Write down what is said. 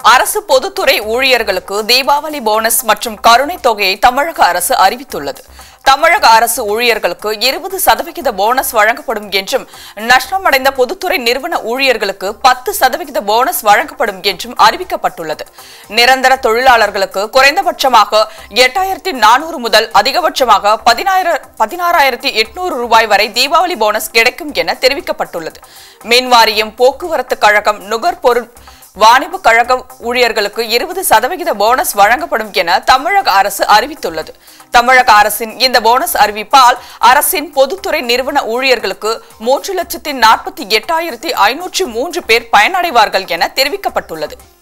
அரசு பொதுத்துறை ஊழியர்களுக்கு தீபாவளி போனஸ் மற்றும் கருணை தொகையை தமிழக அரசு அறிவித்துள்ளது தமிழக அரசு ஊழியர்களுக்கு இருபது சதவிகித போனஸ் வழங்கப்படும் என்றும் நஷ்டமடைந்த பொதுத்துறை நிறுவன ஊழியர்களுக்கு பத்து சதவிகித போனஸ் வழங்கப்படும் என்றும் அறிவிக்கப்பட்டுள்ளது நிரந்தர தொழிலாளர்களுக்கு குறைந்தபட்சமாக எட்டாயிரத்தி நானூறு முதல் அதிகபட்சமாக பதினாயிர பதினாறாயிரத்தி எட்நூறு ரூபாய் வரை தீபாவளி போனஸ் கிடைக்கும் என தெரிவிக்கப்பட்டுள்ளது மின்வாரியம் போக்குவரத்து கழகம் நுகர்பொருள் வாணிப கழக ஊழியர்களுக்கு இருபது சதவிகித போனஸ் வழங்கப்படும் என தமிழக அரசு அறிவித்துள்ளது தமிழக அரசின் இந்த போனஸ் அறிவிப்பால் அரசின் பொதுத்துறை நிறுவன ஊழியர்களுக்கு மூன்று லட்சத்தி நாற்பத்தி எட்டாயிரத்தி ஐநூற்றி மூன்று பேர் பயனடைவார்கள் என தெரிவிக்கப்பட்டுள்ளது